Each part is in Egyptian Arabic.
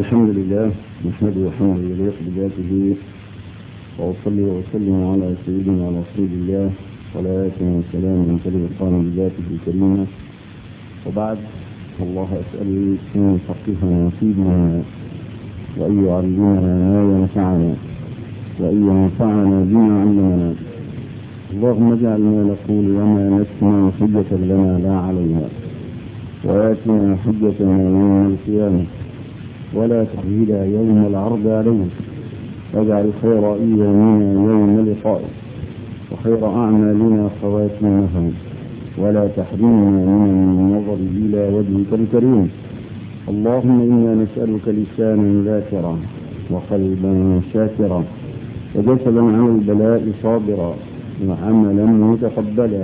الحمد لله نحمده حمدا يليق بذاته وأصلي وأسلم على سيدنا رسول الله صلاة وسلام تليق بذاته الكريمة وبعد الله أسأل أن يفقهنا في ديننا وأن يعلمنا ما ينفعنا وأن ينفعنا بما علمنا اللهم اجعل ما نقول وما نسمع حجة لنا لا علينا وآتنا حجتنا يوم القيامة ولا تحويلا يوم العرض عليك واجعل خير أيامنا يوم لقائك وخير أعمالنا خواتيمها ولا تحرمنا من النظر إلى وجهك الكريم اللهم إنا نسألك لسانا ذاكرا وقلبا شاكرا وجسدا على البلاء صابرا وعملا متقبلا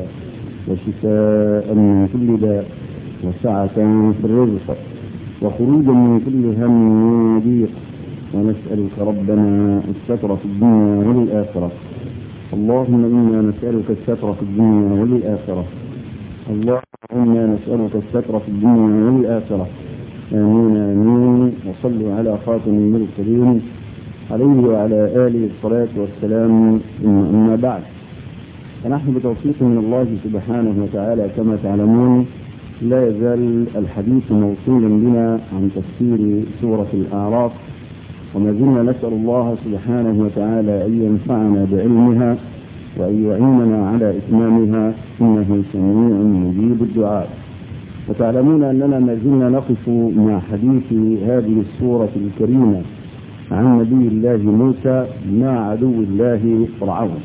وشفاء من كل داء وسعة في الرزق وخروجا من كل هم وضيق ونسألك ربنا الستر في الدنيا والآخرة اللهم إنا نسألك الستر في الدنيا والآخرة اللهم إنا نسألك الستر في الدنيا والآخرة آمين آمين وصلوا على خاتم المرسلين عليه وعلى آله الصلاة والسلام أما بعد فنحن بتوفيق من الله سبحانه وتعالى كما تعلمون لا يزال الحديث موصولا بنا عن تفسير سورة الأعراف وما زلنا نسأل الله سبحانه وتعالى أن ينفعنا بعلمها وأن يعيننا على إتمامها إنه سميع مجيب الدعاء وتعلمون أننا ما زلنا نقف مع حديث هذه السورة الكريمة عن نبي الله موسى مع عدو الله فرعون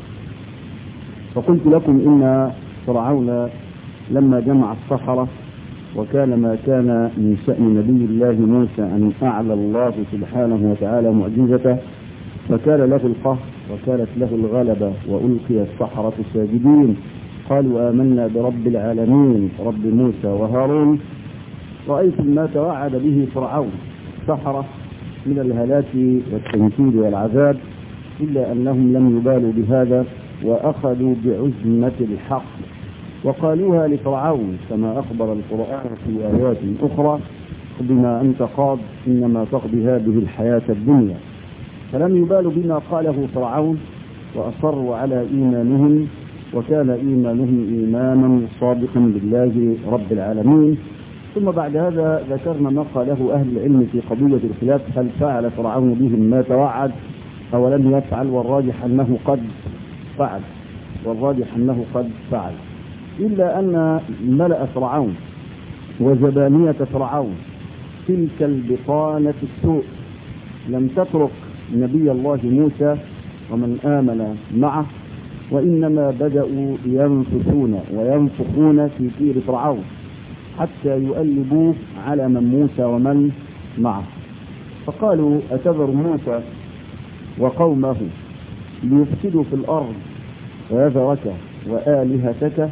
فقلت لكم إن فرعون لما جمع السحرة وكان ما كان من شأن نبي الله موسى أن أعلى الله سبحانه وتعالى معجزته فكان له القهر وكانت له الغلبة وألقي السحرة ساجدين قالوا آمنا برب العالمين رب موسى وهارون رأيت ما توعد به فرعون سحرة من الهلاك والتنكيل والعذاب إلا أنهم لم يبالوا بهذا وأخذوا بعزمة الحق وقالوها لفرعون كما أخبر القرآن في آيات أخرى بما أنت قاض إنما تقضي هذه الحياة الدنيا فلم يبالوا بما قاله فرعون وأصروا على إيمانهم وكان إيمانهم إيمانا صادقا بالله رب العالمين ثم بعد هذا ذكرنا ما قاله أهل العلم في قضية الخلاف هل فعل فرعون بهم ما توعد أو لم يفعل والراجح أنه قد فعل والراجح أنه قد فعل إلا أن ملأ فرعون وزبانية فرعون تلك البطانة السوء لم تترك نبي الله موسى ومن آمن معه وإنما بدأوا ينفثون وينفخون في كير فرعون حتى يؤلبوه على من موسى ومن معه فقالوا أتذر موسى وقومه ليفسدوا في الأرض ويذرك وآلهتك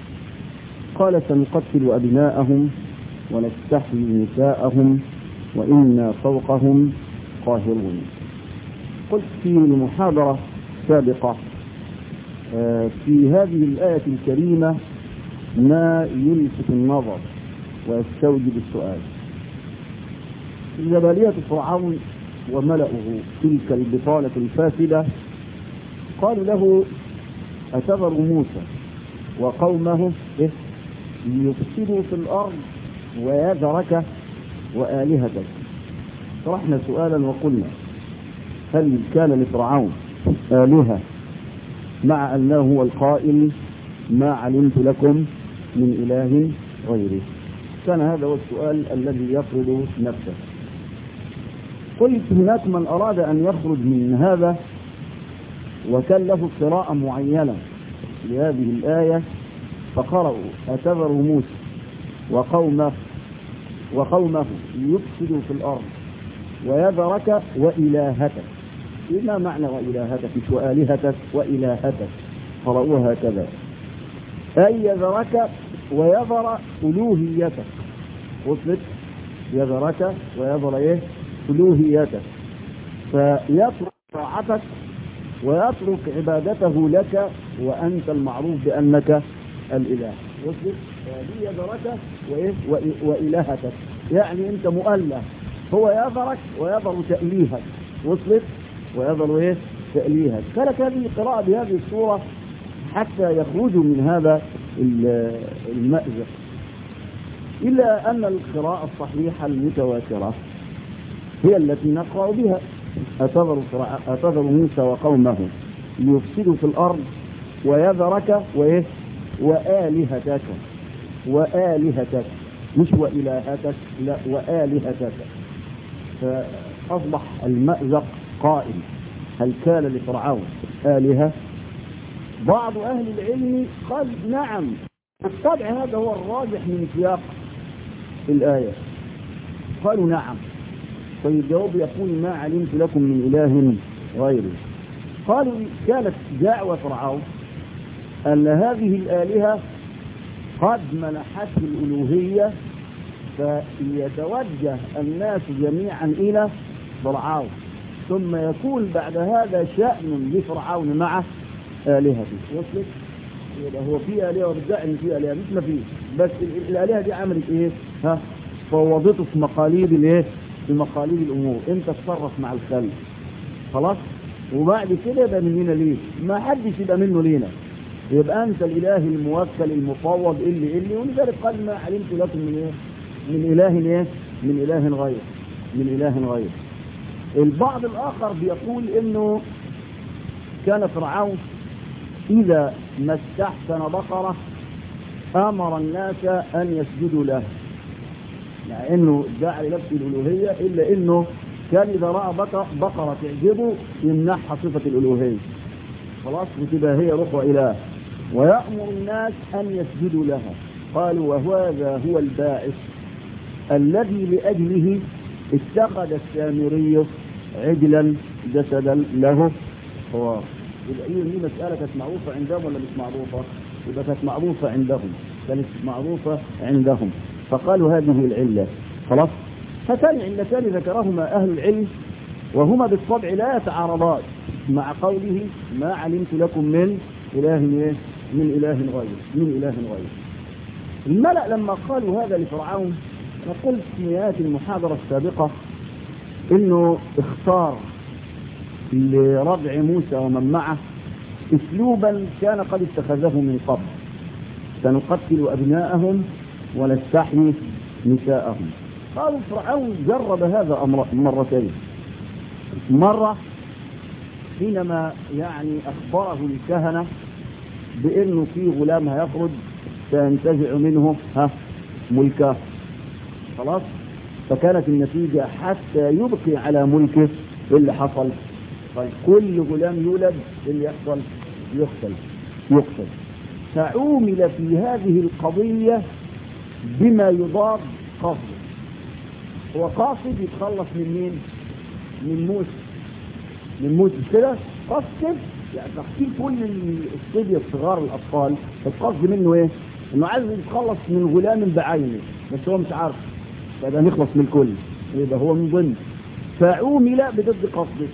قال سنقتل أبناءهم ونستحيي نساءهم وإنا فوقهم قاهرون قلت في المحاضرة السابقة في هذه الآية الكريمة ما يلفت النظر ويستوجب السؤال جبلية فرعون وملأه تلك البطالة الفاسدة قالوا له أتذر موسى وقومه إيه؟ ليفسدوا في الأرض ويذرك وآلهتك طرحنا سؤالا وقلنا هل كان لفرعون آلهة مع أنه هو القائل ما علمت لكم من إله غيري كان هذا هو السؤال الذي يفرض نفسه قلت هناك من أراد أن يخرج من هذا وكان له قراءة معينة لهذه الآية فقرأوا أتذر موسى وقومه وقومه يفسدوا في الأرض ويذرك وإلهتك ما معنى وإلهتك مش وآلهتك وإلهتك قرأوها هكذا أي يذرك ويذر ألوهيتك وصلت يذرك ويذر إيه ألوهيتك فيترك طاعتك ويترك عبادته لك وأنت المعروف بأنك الإله وصلت هذه يذرك وإيه وإلهتك يعني أنت مؤله هو يذرك ويذر تأليهك وصلت ويذر ايه تأليهك كانت هذه القراءة بهذه الصورة حتى يخرجوا من هذا المأزق إلا أن القراءة الصحيحة المتواترة هي التي نقرأ بها أتذر, أتذر موسى وقومه ليفسدوا في الأرض ويذرك وإيه وآلهتك وآلهتك مش وإلهتك لا وآلهتك فأصبح المأزق قائم هل كان لفرعون آلهة بعض أهل العلم قال نعم بالطبع هذا هو الراجح من سياق الآية قالوا نعم فالجواب يقول ما علمت لكم من إله غيري قالوا كانت دعوة فرعون أن هذه الآلهة قد منحته الألوهية فيتوجه الناس جميعا إلى فرعون ثم يكون بعد هذا شأن لفرعون مع آلهته وصلت يبقى هو في آلهة وبتدعي إن في آلهة مش ما فيه بس الآلهة دي عملت إيه؟ ها فوضته في مقاليد الإيه؟ في مقاليد الأمور أنت تصرف مع الخلق خلاص وبعد كده يبقى مننا ليه ما حدش يبقى منه لينا يبقى أنت الإله الموكل المفوض اللي اللي ولذلك قال ما علمت لكم من إيه؟ من إله إيه؟ من إله غير من إله غير البعض الآخر بيقول إنه كان فرعون إذا ما استحسن بقرة أمر الناس أن يسجدوا له مع إنه ادعى لنفسه الألوهية إلا إنه كان إذا رأى بقرة تعجبه يمنحها صفة الألوهية خلاص وتبقى هي رخوة إله ويأمر الناس أن يسجدوا لها قالوا وهذا هو الباعث الذي لأجله اتخذ السامري عجلا جسدا له خوار يبقى إيه دي مسألة كانت معروفة عندهم ولا مش معروفة؟ يبقى كانت معروفة عندهم كانت معروفة عندهم فقالوا هذه العلة خلاص هاتان علتان ذكرهما أهل العلم وهما بالطبع لا يتعارضان مع قوله ما علمت لكم من إله إيه؟ من إله غير من إله غير الملأ لما قالوا هذا لفرعون أنا قلت في نهاية المحاضرة السابقة إنه اختار لردع موسى ومن معه اسلوبا كان قد اتخذه من قبل سنقتل ابناءهم ونستحيي نساءهم قالوا فرعون جرب هذا أمر مرتين مرة حينما يعني أخبره الكهنة بأنه في غلام هيخرج سينتزع منه ها ملكه خلاص فكانت النتيجة حتى يبقي على ملكه اللي حصل طيب كل غلام يولد اللي يحصل يقتل يقتل فعومل في هذه القضية بما يضاد قصده هو قاصد يتخلص من مين من موسى من موسى كده قصد يعني تحصيل كل الصبية الصغار الأطفال القصد منه ايه انه عايز يتخلص من غلام بعينه بس هو مش عارف فيبقى نخلص من الكل يبقى هو من ضمن فعومل بضد قصده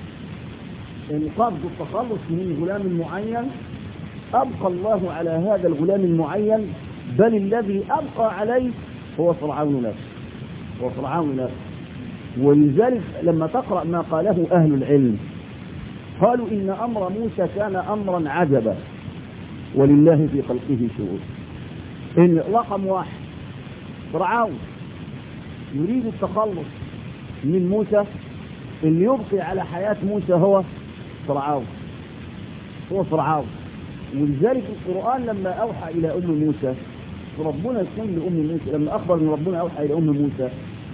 القصد التخلص من غلام معين أبقى الله على هذا الغلام المعين بل الذي أبقى عليه هو فرعون نفسه هو فرعون نفسه ولذلك لما تقرأ ما قاله أهل العلم قالوا إن أمر موسى كان أمرا عجبا ولله في خلقه شؤون إن رقم واحد فرعون يريد التخلص من موسى اللي يبقي على حياة موسى هو فرعون هو فرعون ولذلك القرآن لما أوحى إلى أم موسى ربنا يقول لأم موسى لما أخبر أن ربنا أوحى إلى أم موسى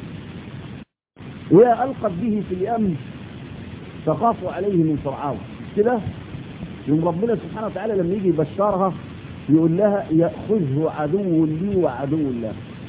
هي ألقت به في اليم تخاف عليه من فرعون كده يوم ربنا سبحانه وتعالى لما يجي يبشرها يقول لها يأخذه عدو لي وعدو له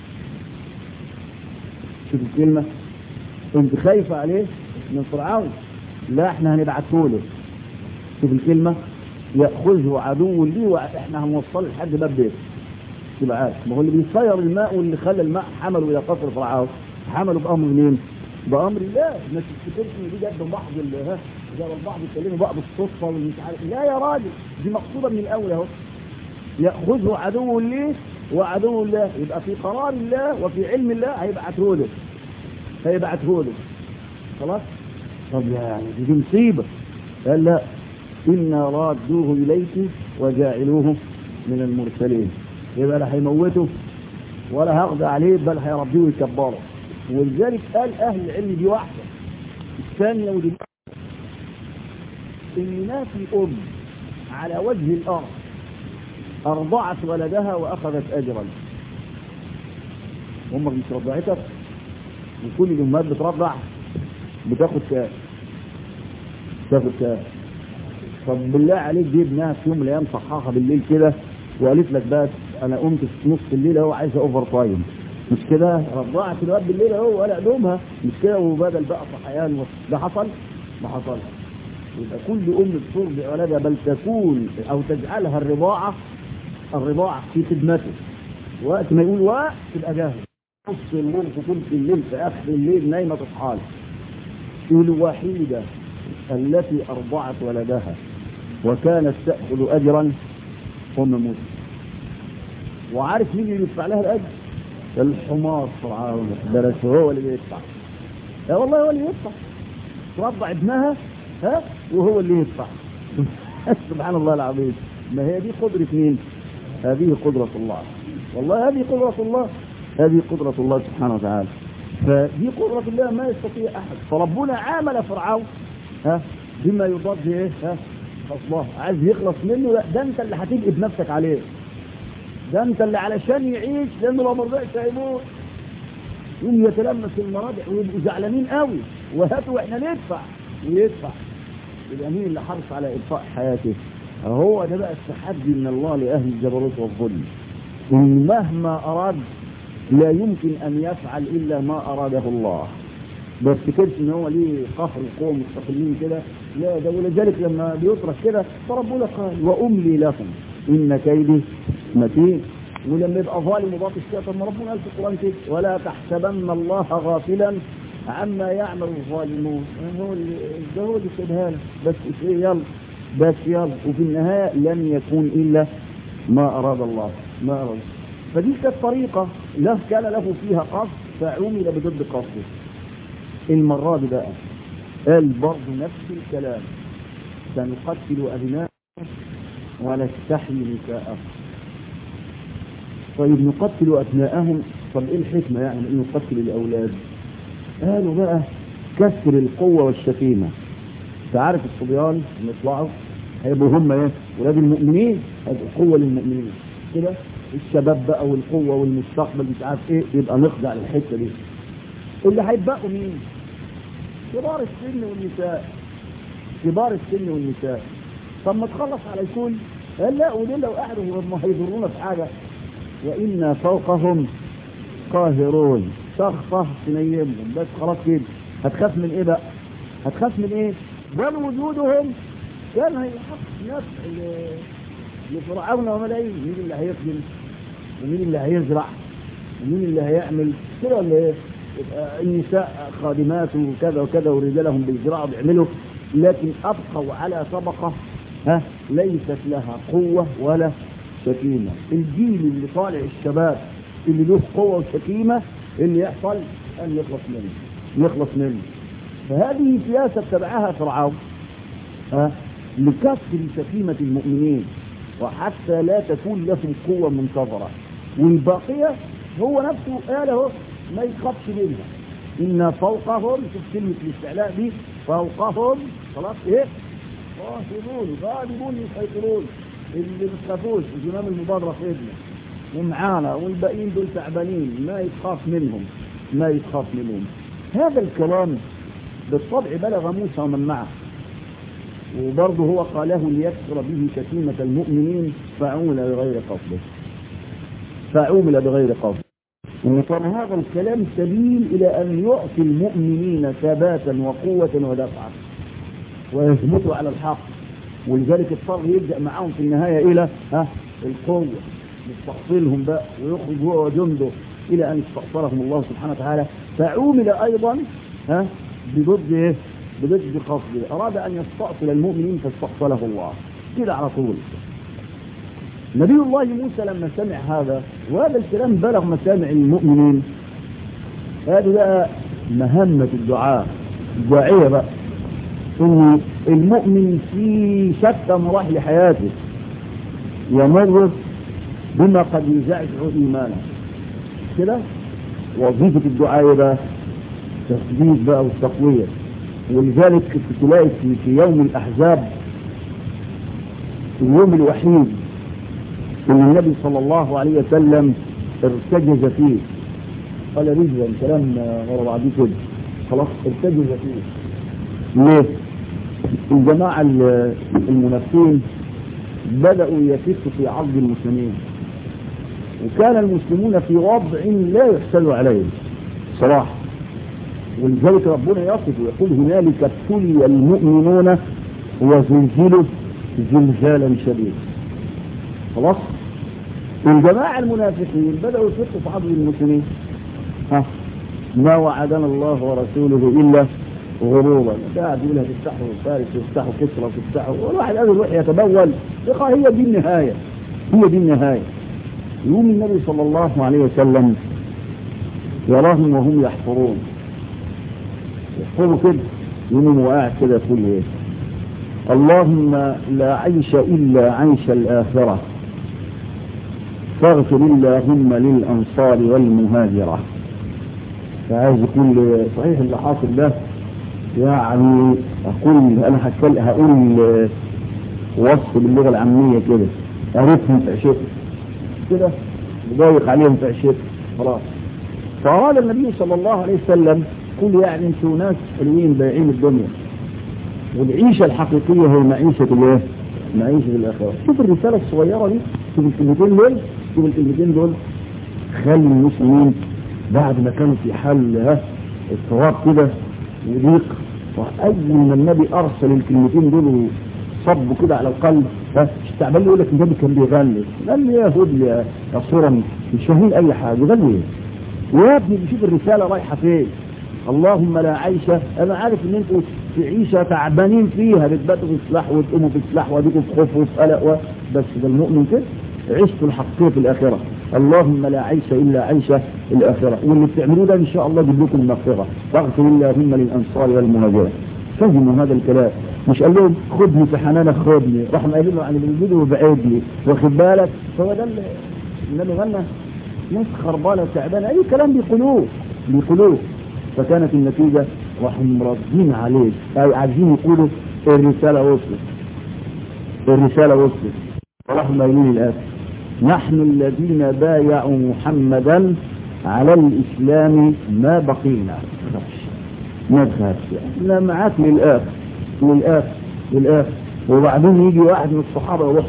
شوف الكلمة انت خايفة عليه من فرعون لا احنا هنبعته له شوف الكلمة يأخذه عدو لي واحنا هنوصله لحد باب بيته تبقى عارف ما هو اللي بيصير الماء واللي خلى الماء حمله الى قصر فرعون حمله بامر مين؟ بامر الله الناس تفتكرش ان دي جت بعض ها زي البعض يتكلموا بعض الصدفه والمش عارف لا يا راجل دي مقصوده من الاول اهو ياخذه عدو لي وعدو الله يبقى في قرار الله وفي علم الله هيبعته له فيبعته له خلاص طب يعني دي مصيبة قال لا إنا رادوه إليك وجاعلوه من المرسلين يبقى لا هيموته ولا هاخذ عليه بل هيربيه ويكبره ولذلك قال أهل العلم دي واحدة الثانية ودي إن ما في أم على وجه الأرض أرضعت ولدها وأخذت أجرا أمك مش رضعتك وكل الأمهات بترضع بتاخد كام بتاخد كام طب بالله عليك دي ابنها في يوم من الأيام صحاها بالليل كده وقالت لك بس أنا قمت في نص الليل أهو عايزة أوفر تايم مش كده رضعت الواد بالليل أهو ولا قدومها مش كده وبدل بقى صحيان ده حصل ما حصل يبقى كل أم بترضع ولدها بل تكون أو تجعلها الرضاعة الرضاعة في خدمته وقت ما يقول وقت تبقى جاهز نص الليل في ثلث الليل في آخر الليل نايمة تصحى الوحيدة التي أرضعت ولدها وكانت تأخذ أجرا أم موسى وعارف مين اللي يدفع لها الأجر؟ الحمار فرعون درس هو اللي بيدفع يا والله هو اللي يدفع ترضع ابنها ها وهو اللي يدفع سبحان الله العظيم ما هي دي قدرة مين هذه قدرة الله والله هذه قدرة الله هذه قدرة الله سبحانه وتعالى فدي قدرة الله ما يستطيع أحد فربنا عامل فرعون ها بما يضاد ايه ها الله عايز يخلص منه لا ده انت اللي هتجي بنفسك عليه ده انت اللي علشان يعيش لانه لو ما رضعش هيموت يوم يتلمس المراضع ويبقوا زعلانين قوي وهاتوا واحنا ندفع ويدفع يبقى مين اللي حرص على ابقاء حياته هو ده بقى التحدي من الله لاهل الجبروت والظلم إن مهما اراد لا يمكن ان يفعل الا ما اراده الله ما افتكرش ان هو ليه قهر وقوه مستقلين كده لا ده ولذلك لما بيترك كده فربنا قال واملي لكم ان كيدي متين ولما يبقى ظالم وباطش كده طب ما ربنا قال في القران كده ولا تحسبن الله غافلا عما يعمل الظالمون هو اللي ده هو اللي سيبها له بس ايه يلا بس يلا وفي النهايه لن يكون الا ما اراد الله ما اراد فدي كانت طريقه له كان له فيها قصد فعمل بضد قصده المرة دي بقى قال برضه نفس الكلام سنقتل أبناء ونستحيي نساءهم طيب نقتل أبناءهم طب إيه الحكمة يعني إن نقتل الأولاد قالوا بقى كسر القوة والشتيمة تعرف الصبيان اللي يطلعوا هيبقوا هم ايه ولاد المؤمنين هيبقوا قوة للمؤمنين كده الشباب بقى والقوة والمستقبل مش عارف ايه يبقى نخضع للحتة دي اللي هيبقوا مين كبار السن والنساء كبار السن والنساء طب ما تخلص على الكل قال لا ودول لو قعدوا هم هيضرونا في حاجة وإنا فوقهم قاهرون سخطة تنيمهم بس خلاص كده هتخاف من ايه بقى هتخاف من ايه بل وجودهم كان هيحق نفع لفرعون وملايين مين اللي هيخدم ومين اللي هيزرع ومين اللي هيعمل كده ولا ايه النساء خادمات وكذا وكذا ورجالهم بيزرعوا بيعملوا لكن ابقوا على طبقه ها ليست لها قوه ولا شتيمه الجيل اللي طالع الشباب اللي له قوه وشتيمه اللي يحصل ان يخلص منه يخلص منه فهذه سياسه اتبعها فرعون ها لكسر شتيمه المؤمنين وحتى لا تكون لهم قوه منتظره والباقيه هو نفسه قال اهو ما يخافش منها إن فوقهم شوف كلمة الاستعلاء دي فوقهم خلاص إيه قاهرون غالبون يسيطرون اللي ما تخافوش الإمام المبادرة في إذنه ومعانا والباقيين دول تعبانين ما يتخاف منهم ما يتخاف منهم هذا الكلام بالطبع بلغ موسى ومن معه وبرضه هو قاله ليكسر به شتيمة المؤمنين فعمل بغير قصده فعمل بغير قصده وكان هذا الكلام سبيل إلى أن يعطي المؤمنين ثباتا وقوة ودفعا ويثبتوا على الحق ولذلك اضطر يلجأ معهم في النهاية إلى ها القوة يستحصلهم بقى ويخرج هو وجنده إلى أن استأصلهم الله سبحانه وتعالى فعومل أيضا ها بضد إيه؟ بضد قصده أراد أن يستأصل المؤمنين فاستأصله الله كده على طول نبي الله موسى لما سمع هذا وهذا الكلام بلغ مسامع المؤمنين قالوا بقى مهمة الدعاء الداعية بقى ان المؤمن في شتى مراحل حياته يمر بما قد يزعزع ايمانه كده وظيفة الدعاء بقى تثبيت بقى والتقوية ولذلك تلاقي في, في يوم الأحزاب اليوم الوحيد اللي النبي صلى الله عليه وسلم ارتجز فيه قال رجلا كلام غير بعضيه كده خلاص ارتجز فيه ليه؟ الجماعة المنافقين بدأوا يفتوا في عرض المسلمين وكان المسلمون في وضع لا يحسن عليهم صراحة ولذلك ربنا يصف ويقول هنالك ابتلي المؤمنون وزلزلوا زلزالا شديدا خلاص الجماعة المنافقين بدأوا يفتوا في عرض المسلمين ها ما وعدنا الله ورسوله إلا غرورا قاعد يقول هتفتحوا فارس ويفتحوا كسرى وتفتحوا والواحد قاعد يروح يتبول هي دي النهاية هي دي النهاية يوم النبي صلى الله عليه وسلم يراهم وهم يحفرون يحفروا كده يوم وقاعد كده يقول ايه اللهم لا عيش إلا عيش الآخرة فاغفر اللهم للأنصار والمهاجرة فعايز يقول صحيح اللي حاصل ده يعني أقول أنا هتكلم هقول وصف باللغة العامية كده عرفهم في عشق كده يضايق عليهم في عشق خلاص فأراد النبي صلى الله عليه وسلم قل يعني انتوا ناس حلوين بايعين الدنيا والعيشة الحقيقية هي معيشة الايه؟ معيشة الآخرة شوف الرسالة الصغيرة دي شوف الكلمتين دول شوف الكلمتين دول خلي المسلمين بعد ما كانوا في حال ها اضطراب كده وضيق وأول ما النبي أرسل الكلمتين دول صبوا كده على القلب ها استعمل يقول لك النبي كان بيغني قال لي يا هود يا صورة مش فاهمين أي حاجة يغني يا ابني بشوف الرسالة رايحة فين اللهم لا عيش انا عارف ان انتوا في عيشة تعبانين فيها بتباتوا في سلاح وتقوموا في سلاح واديكم في خوف وفي قلق و... بس ده المؤمن كده عشتوا الحقيقية في الآخرة اللهم لا عيش إلا عيش الآخرة واللي بتعملوه ده إن شاء الله يجيب لكم المغفرة فاغفر اللهم للأنصار والمهاجرة فهموا هذا الكلام مش قال لهم خدني في حنانك خدني راح قايلين له عن الوجود وبعدني واخد بالك هو ده اللي النبي غنى ناس خربانه تعبانه اي كلام بيقولوه بيقولوه فكانت النتيجة راحوا راضين عليه أي عايزين يقولوا الرسالة وصلت الرسالة وصلت وراحوا مايلين الآخر نحن الذين بايعوا محمدا على الإسلام ما بقينا ما تخافش احنا معاك للآخر للآخر للآخر وبعدين يجي واحد من الصحابة يروح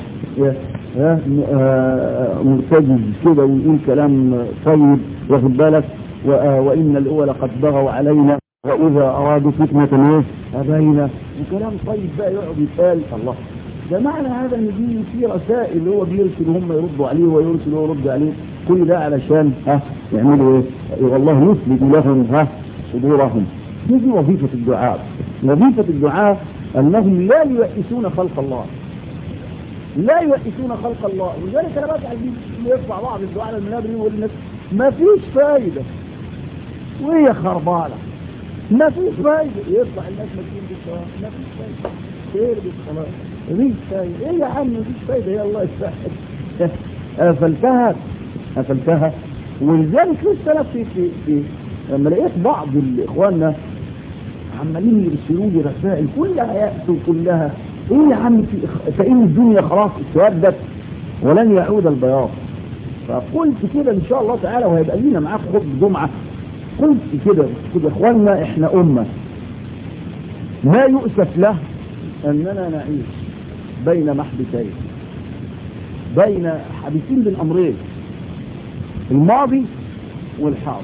مرتجز كده ويقول كلام طيب واخد بالك وإن الأول قد بغوا علينا وإذا أرادوا فتنة ايه أبينا وكلام طيب بقى يقعد يتقال الله ده معنى هذا ان دي في رسائل اللي هو بيرسل هم يردوا عليه ويرسل هو يرد عليه كل ده علشان ها يعملوا ايه والله يثبت لهم ها صدورهم دي, دي وظيفة الدعاء وظيفة الدعاء انهم لا ييئسون خلق الله لا ييئسون خلق الله ولذلك انا بسأل اللي يطلع بعض الدعاء على المنابر يقول للناس ما فيش فايدة وهي خربانة ما فيش فايدة يطلع الناس ماشيين بالصلاة ما فيش فايدة خير بالصلاة مفيش فايدة ايه يا عم مفيش فايدة يا الله يسهل قفلتها قفلتها ولذلك لسه انا في في في لما لقيت بعض اخواننا عمالين يرسلوا لي رسائل كلها يأسوا كلها ايه يا عم في فإن الدنيا خلاص اسودت ولن يعود البياض فقلت كده ان شاء الله تعالى وهيبقى لينا معاك خطبه جمعه قلت كده كده اخواننا احنا امه ما يؤسف له اننا نعيش بين محبسين بين حبيسين بين امرين الماضي والحاضر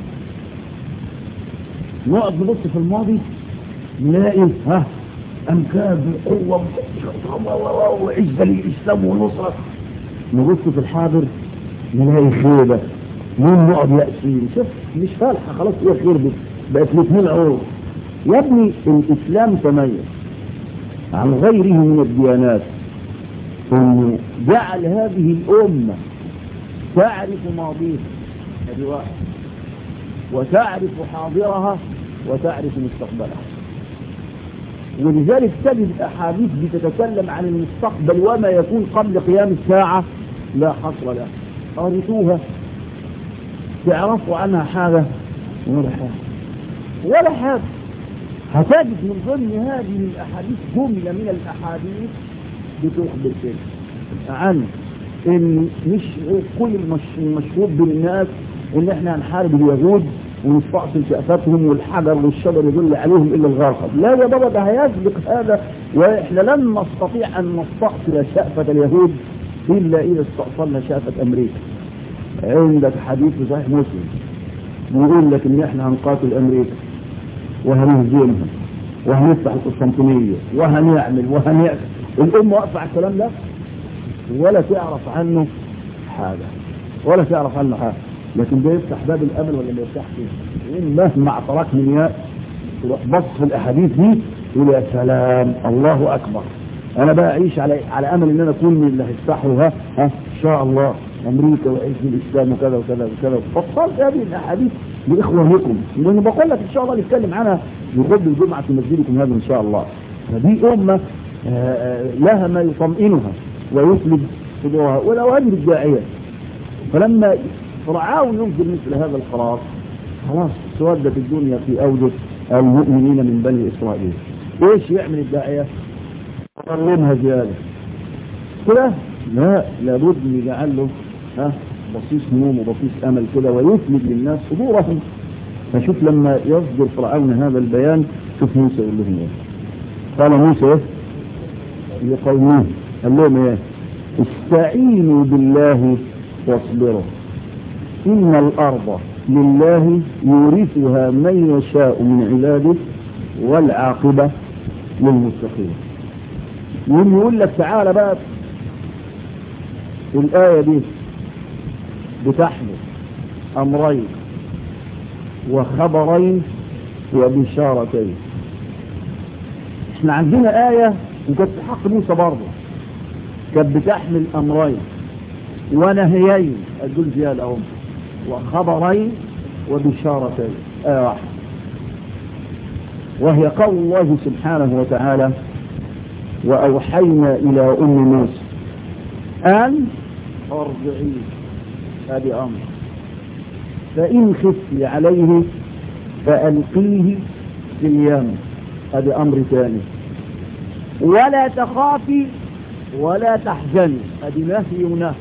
نقعد نبص في الماضي نلاقي ها امكاد وقوه وعزه للاسلام ونصره نبص في الحاضر نلاقي خيبه مين نقعد يأسين شوف مش فالحة خلاص ايه خير بك بقت الاثنين عروض يا ابني الاسلام تميز عن غيره من الديانات انه جعل هذه الامة تعرف ماضيها هذه واحد وتعرف حاضرها وتعرف مستقبلها ولذلك تجد الأحاديث بتتكلم عن المستقبل وما يكون قبل قيام الساعة لا حصر له قريتوها تعرفوا عنها حاجة ولا حاجة ولا حاجة هتجد من ضمن هذه الأحاديث جملة من الأحاديث بتخبر كده عن ان مش كل المشهور بالناس ان احنا هنحارب اليهود ونستعصي شأفتهم والحجر والشجر يدل عليهم الا الغرقد لا يا بابا ده هيسبق هذا واحنا لن نستطيع ان نستأصل شأفة اليهود الا اذا استأصلنا شأفة امريكا عندك حديث في صحيح مسلم بيقول لك ان احنا هنقاتل امريكا وهنهزمها وهنفتح القسطنطينية وهنعمل وهنعمل الأمة واقفة على الكلام ده ولا تعرف عنه حاجة ولا تعرف عنه حاجة لكن ده يفتح باب الأمل ولا ما يفتحش إن مهما اعترك من ياء تروح بص في الأحاديث دي يقول يا سلام الله أكبر أنا بقى أعيش على على أمل إن أنا أكون من اللي هيفتحوا ها ها إن شاء الله أمريكا وعز الإسلام وكذا وكذا وكذا فصلت هذه الأحاديث لإخوانكم لأن بقول لك إن شاء الله نتكلم عنها يغض الجمعة في مسجدكم هذا إن شاء الله فدي أمة لها ما يطمئنها ويسلب صدورها ولو أجل الداعية فلما فرعاون ينزل مثل هذا القرار خلاص سودت الدنيا في أوجه المؤمنين من بني إسرائيل إيش يعمل الداعية يظلمها زيادة كده لا لابد ان يجعل له ها بصيص نوم وبصيص امل كده ويثبت للناس صدورهم فشوف لما يصدر فرعون هذا البيان شوف موسى يقول لهم ايه قال موسى ايه لقومه قال لهم ايه استعينوا بالله واصبروا ان الارض لله يورثها من يشاء من عباده والعاقبه للمتقين يقوم يقول لك تعالى بقى الآية دي بتحمل أمرين وخبرين وبشارتين احنا عندنا آية وكانت في حق موسى برضه كانت بتحمل أمرين ونهيين أدول زيادة أهم وخبرين وبشارتين آية واحدة وهي قول الله سبحانه وتعالى وأوحينا إلى أم موسى أن أرضعيه هذه أمر فإن خفت عليه فألقيه في اليم هذا أمر ثاني ولا تخافي ولا تحزني هذه نهي ونهي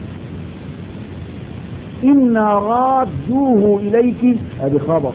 إنا رادوه إليك هذه خبر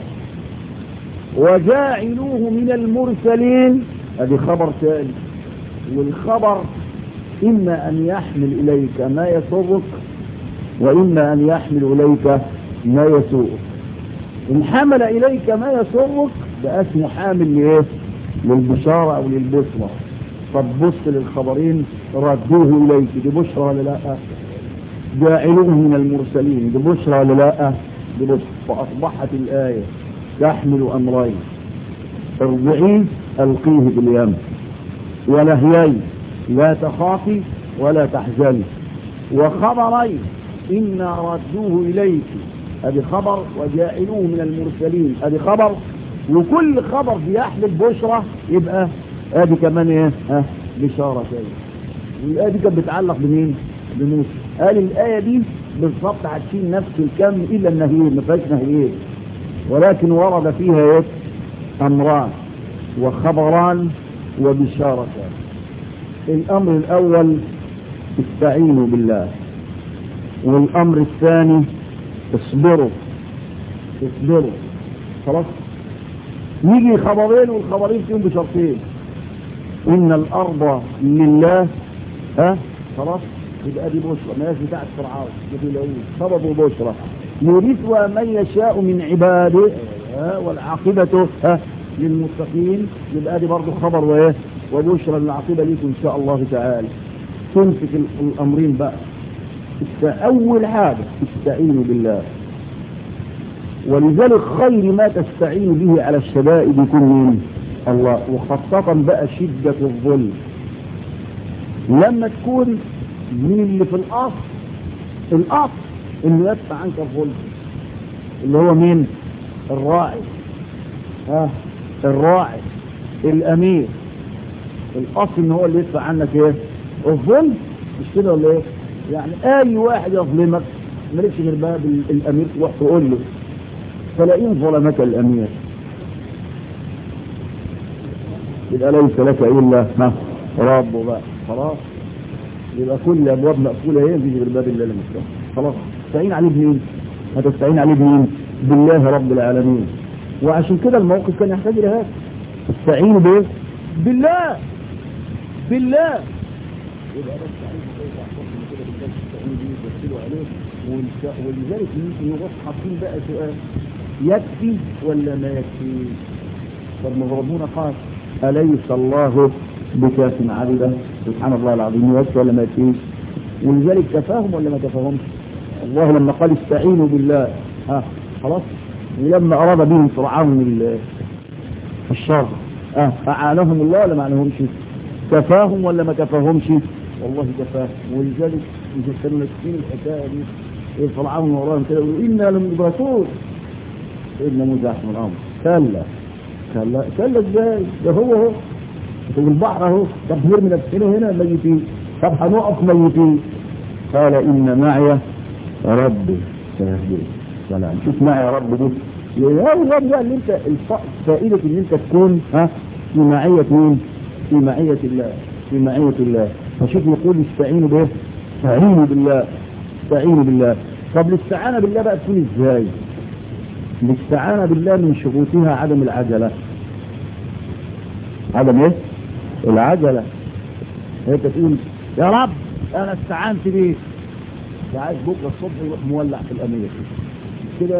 وجاعلوه من المرسلين هذه خبر ثاني والخبر إما أن يحمل إليك ما يسرك وإما أن يحمل إليك ما يسوءك إن حمل إليك ما يسرك ده اسمه حامل لإيه؟ للبشارة أو للبشرى طب بص للخبرين ردوه إليك دي بشرى ولا لا جاعلوه من المرسلين دي بشرى ولا لا دي بشرى فأصبحت الآية تحمل أمرين ارضعيه ألقيه باليم ونهيين لا تخافي ولا تحزني وخبرين إنا ردوه إليك هذه خبر وجاعلوه من المرسلين هذه خبر وكل خبر بيحمل بشرة يبقى هذه كمان ايه ها بشارتين والآية دي كانت بتعلق بمين بموسى قال الآية دي بالضبط هتشيل نفس الكم إلا النهيين ما فيهاش نهيين ولكن ورد فيها ايه أمران وخبران وبشارتان الأمر الأول استعينوا بالله والأمر الثاني اصبروا اصبروا خلاص يجي خبرين والخبرين فيهم بشرطين إن الأرض لله ها خلاص يبقى دي بشرى ما هيش بتاعت فرعون يقول سبب بشرى يورثها من يشاء من عباده ها والعاقبة ها للمتقين يبقى دي برضه خبر وايه وبشرى العاقبة ليكم إن شاء الله تعالى تمسك الأمرين بقى أول حاجة استعينوا بالله ولذلك خير ما تستعين به على الشدائد يكون مين الله وخاصة بقى شدة الظلم لما تكون من اللي في الأصل الأصل إنه يدفع عنك الظلم اللي هو مين الراعي ها الراعي الامير الاصل ان هو اللي يدفع عنك ايه الظلم مش كده ولا ايه يعني اي واحد يظلمك مالكش غير باب الامير تروح تقول له فلئن ظلمك الامير يبقى ليس لك الا ما رب بقى خلاص يبقى كل ابواب مقفوله هي مفيش غير باب الله المفتوح خلاص تستعين عليه بمين هتستعين عليه بمين بالله رب العالمين وعشان كده الموقف كان يحتاج الى هذا استعينوا بايه بالله بالله يبقى بس كده بالله تستعينوا بيه وتوكلوا عليه ولذلك نروح حاطين بقى سؤال يكفي ولا ما يكفي طب ما ربنا قال أليس الله بكاف عبده سبحان الله العظيم يكفي ولا ما يكفيش ولذلك كفاهم ولا ما كفاهمش الله لما قال استعينوا بالله ها خلاص ولما أراد بهم فرعون الشر اه أعانهم الله ولا ما أعانهمش كفاهم ولا ما كفاهمش والله كفاهم ولذلك مش كانوا ناسين الحكايه دي فرعون وراهم كده يقولوا انا لمدركون سيدنا موسى احسن الامر كلا كلا كلا ازاي ده هو هو في البحر اهو طب نرمي نفسنا هنا ميتين طب هنقف ميتين قال ان معي ربي سيهدين سلام شوف معي يا رب دي يا رب بقى اللي انت فائده ان انت تكون ها في معيه مين؟ في معيه الله في معيه الله فشوف يقول استعينوا بايه؟ استعينوا بالله استعينوا بالله طب الاستعانة بالله بقى تكون ازاي الاستعانة بالله من شروطها عدم العجلة عدم ايه العجلة انت تقول يا رب انا استعانت بيك عايز بكرة الصبح يروح مولع في الامير كده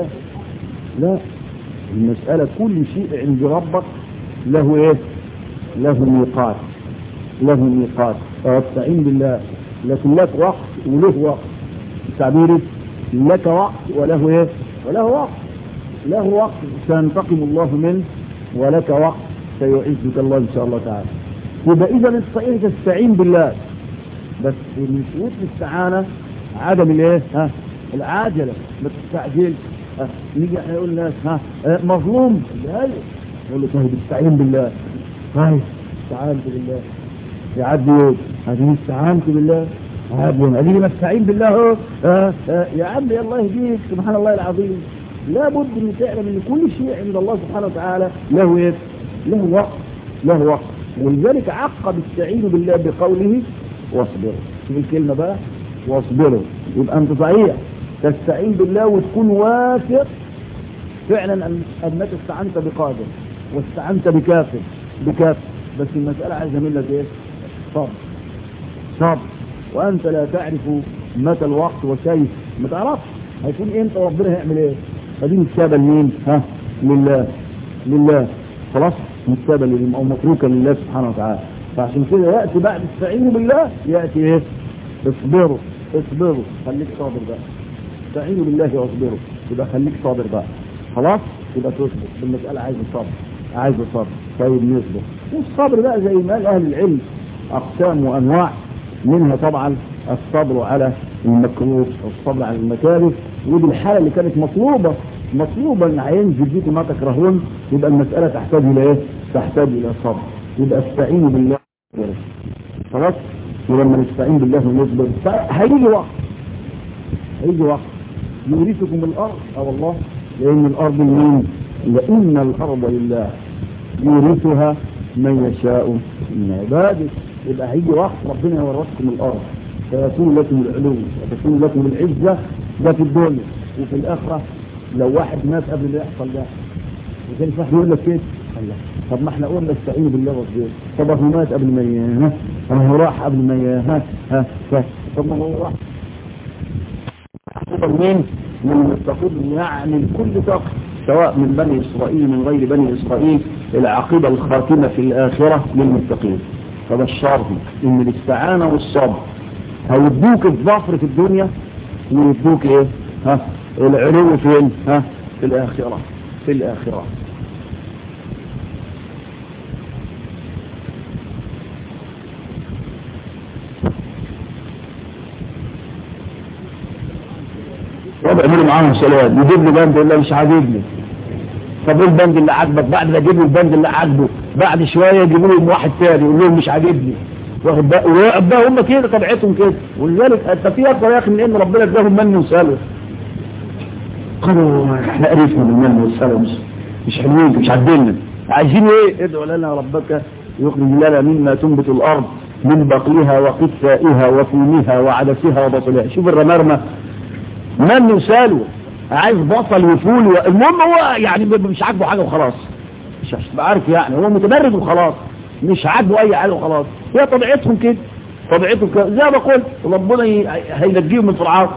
لا المسألة كل شيء عند ربك له ايه له ميقات له ميقات فاستعين بالله لكن لك وقت وله وقت تعبيري لك وقت وله ايه وله وقت له وقت سينتقم الله منه ولك وقت سيعزك الله ان شاء الله تعالى يبقى اذا الصحيح تستعين بالله بس من شروط الاستعانه عدم الايه ها العاجله ما تستعجلش ها نيجي احنا نقول للناس ها اه مظلوم لا يقول له طيب استعين بالله طيب استعانت بالله يعدي يوم هذه استعانت بالله عادي اديني مستعين بالله اهو آه آه يا عم يا الله يهديك سبحان الله العظيم لابد ان تعلم ان كل شيء عند الله سبحانه وتعالى له ايه؟ له وقت له وقت ولذلك عقب استعينوا بالله بقوله واصبروا شوف الكلمه بقى واصبروا يبقى انت صحيح تستعين بالله وتكون واثق فعلا ان انك استعنت بقادر واستعنت بكافر بكافر بس المساله عايزه منك ايه؟ صبر صبر وانت لا تعرف متى الوقت وكيف ما تعرفش هيكون امتى ربنا هيعمل ايه فدي مستقبل مين ها لله لله خلاص مستقبل او متروكه لله سبحانه وتعالى فعشان كده ياتي بعد استعينوا بالله ياتي ايه اصبروا اصبروا خليك صابر بقى استعينوا بالله واصبروا يبقى خليك صابر بقى خلاص يبقى تصبر المساله عايزه صبر عايزه صبر طيب نصبر والصبر بقى زي ما قال اهل العلم اقسام وانواع منها طبعا الصبر على المكروه والصبر على المكاره ودي الحاله اللي كانت مطلوبه مطلوبه ان هينزل بيكم ما تكرهون يبقى المساله تحتاج الى ايه؟ تحتاج الى صبر يبقى استعينوا بالله خلاص ولما نستعين بالله ونصبر هيجي وقت هيجي وقت يورثكم الارض اه والله لان الارض لمين؟ لان الارض لله يورثها من يشاء من عباده يبقى هيجي وقت ربنا يورثكم الارض فيكون لكم العلو وتكون لكم العزه ده في الدنيا وفي الاخره لو واحد مات قبل ما يحصل ده وكان صاحبي يقول لك كده الله طب ما احنا قلنا استعينوا بالله واصبروا طب هو مات قبل ما ي- ها طب هو راح قبل ما ي- ها ها ف- طب ما هو راح طب مين من المتقين يعني الكل طاقه سواء من بني اسرائيل من غير بني اسرائيل العاقبه الخاتمه في الاخره للمتقين فبشرهم ان الاستعانه والصبر هيدوك الظفر في الدنيا ويدوك ايه ها العلو فين ها في الاخره في الاخره طب اعملوا معاهم سلام يجيب لي جنب يقول له مش عاجبني طب ايه البند اللي عاجبك بعد ما يجيبوا البند اللي عاجبه بعد شويه يجيبوا لهم واحد تاني يقول لهم مش عاجبني واخد بقى هم كده طبيعتهم كده ولذلك انت في اكبر يا اخي من ان ربنا اداهم من وسلوى قالوا احنا قرفنا من المن والسلوى مش مش حلوين مش عاجبيننا عايزين ايه ادعوا لنا ربك يخرج لنا مما تنبت الارض من بقلها وقثائها وفومها وعدسها وبصلها شوف الرمارمه من وسلوى عايز بصل وفول و... المهم هو يعني مش عاجبه حاجه وخلاص مش عشان عارف يعني هو متبرد وخلاص مش عاجبه اي حاجه وخلاص هي طبيعتهم كده طبيعتهم كده زي ما قلت ربنا هينجيهم من فرعون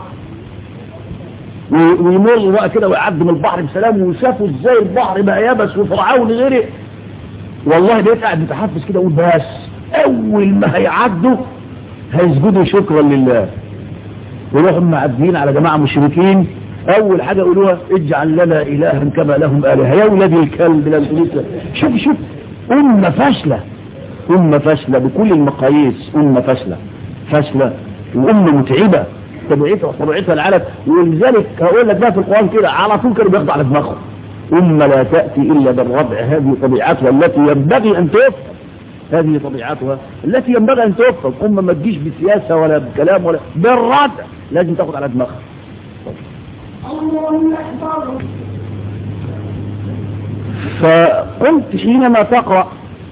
ويمر بقى كده ويعدي من البحر بسلام ويشافوا ازاي البحر بقى يبس وفرعون غرق والله بقيت قاعد متحفز كده اقول بس اول ما هيعدوا هيسجدوا شكرا لله ويروحوا معديين على جماعه مشركين اول حاجة يقولوها اجعل لنا الها كما لهم الهه يا ولاد الكلب لا شوف شوف امة فاشلة امة فاشلة بكل المقاييس امة فاشلة فاشلة وامة متعبة طبيعتها طبيعتها العالم ولذلك هقول لك بقى في القرآن كده على طول كانوا بياخدوا على دماغهم أمة لا تأتي إلا بالربع هذه طبيعتها التي ينبغي أن تفهم هذه طبيعتها التي ينبغي أن تفهم أمة ما تجيش بسياسة ولا بكلام ولا بالردع لازم تاخد على دماغها فقلت حينما تقرأ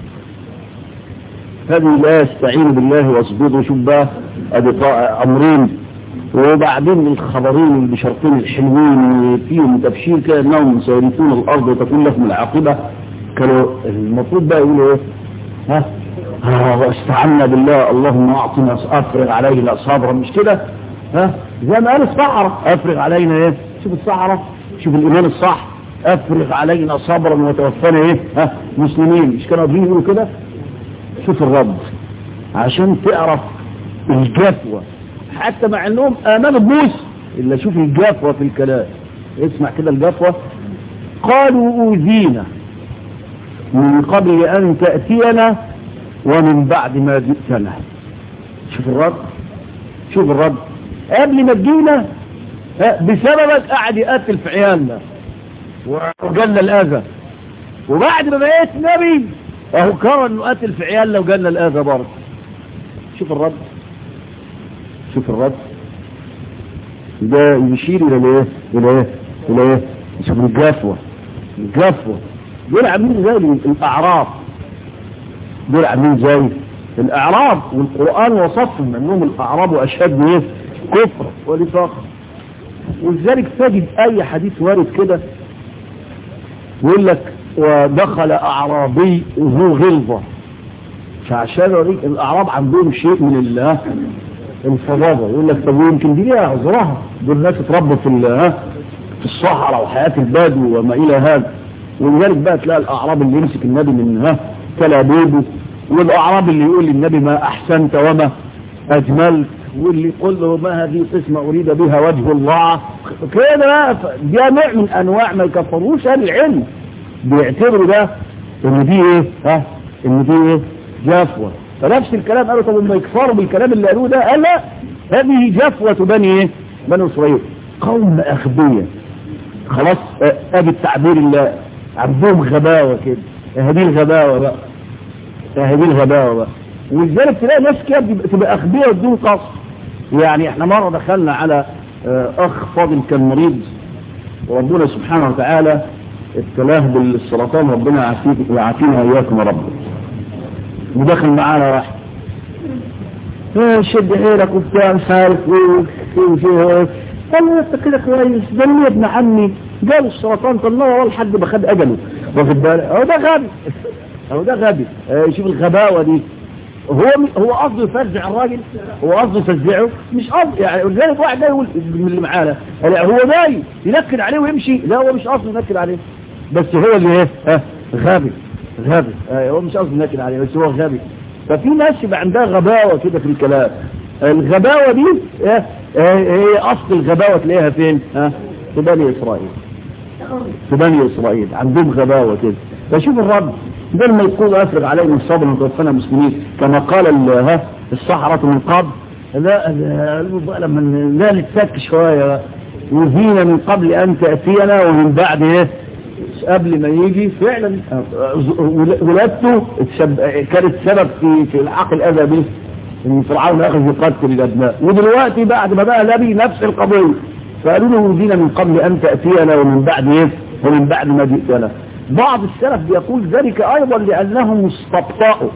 هذه لا استعين بالله واصبروا شوف بقى ادي امرين وبعدين الخبرين البشرطين الحلوين فيهم تبشير كده انهم سيرثون الارض وتكون لهم العاقبه كانوا المفروض بقى يقولوا ايه ها ها واستعنا بالله اللهم اعطنا افرغ علينا صبرا مش كده ها زي ما قال الصحراء افرغ علينا ايه شوف الصحراء شوف الايمان الصح افرغ علينا صبرا وتوفانا ايه ها مسلمين مش كانوا قاعدين يقولوا كده شوف الرد عشان تعرف الجفوة حتى مع انهم امنوا بموسى الا شوف الجفوة في الكلام اسمع كده الجفوة قالوا اوذينا من قبل ان تأتينا ومن بعد ما جئتنا شوف الرد شوف الرد قبل ما تجينا بسببك قاعد يقتل في عيالنا وجالنا الاذى وبعد ما بقيت نبي اهو كرر انه قتل في عيالنا وجالنا الاذى برضه شوف الرد شوف الرد ده يشير الى ايه الى ايه الى ايه شوف الجفوه الجفوه دول عاملين زي الاعراب دول عاملين زي الاعراب والقران وصفهم انهم الاعراب واشهد ايه كفر ونفاق ولذلك تجد اي حديث وارد كده يقول لك ودخل اعرابي ذو غلظه فعشان اوريك الاعراب عندهم شيء من الله الفظاظه يقول لك طب يمكن دي ليها عذرها دول ناس اتربوا في في الصحراء وحياه البدو وما الى هذا ولذلك بقى تلاقي الاعراب اللي يمسك النبي من ها كلابيبه والاعراب اللي يقول للنبي ما احسنت وما اجملت واللي يقول له ما هذه قسمة أريد بها وجه الله كده ده نوع من أنواع ما يكفروش أهل العلم بيعتبروا ده إن دي إيه ها إن دي إيه جفوة فنفس الكلام قالوا طب ما يكفروا بالكلام اللي قالوه ده قال لا هذه جفوة بني إيه بني إسرائيل قوم أغبياء خلاص أدي التعبير اللي عندهم غباوة كده هذه الغباوة بقى هذه الغباوة بقى ولذلك تلاقي ناس كده تبقى أغبياء بدون قصد يعني احنا مرة دخلنا على اخ فاضل كان مريض وربنا سبحانه وتعالى ابتلاه بالسرطان ربنا يعافيك ويعافينا اياكم يا رب ودخل معانا واحد شد حيلك وبتاع مش عارف ايه قال له انت كده كويس ده ليه ابن عمي جاله السرطان طلعه ولا حد ما خد اجله واخد بالك اهو ده غبي اهو ده غبي اه شوف الغباوه دي هو هو قصده يفزع الراجل هو قصده يفزعه مش قصده يعني ولذلك واحد جاي يقول من اللي معانا هو جاي ينكد عليه ويمشي لا هو مش قصده ينكد عليه بس هو اللي ايه ها غبي غبي آه هو مش قصده ينكد عليه بس هو غبي ففي ناس يبقى عندها غباوه كده في الكلام الغباوه دي آه هي اصل الغباوه تلاقيها فين ها في بني اسرائيل في بني اسرائيل عندهم غباوه كده فشوف الرب بدل ما يقول افرغ علينا الصبر وتوفنا مسلمين كما قال الصحراء من قبل لا لما لا نتسك شويه يزينا من قبل ان تاتينا ومن بعد ايه قبل ما يجي فعلا ولادته كانت سبب في في الحق الاذى به ان فرعون اخذ يقتل الابناء ودلوقتي بعد ما بقى نبي نفس القضيه فقالوا له دينا من قبل ان تاتينا ومن بعد ايه ومن بعد ما جئتنا بعض السلف بيقول ذلك ايضا لانهم استبطاوا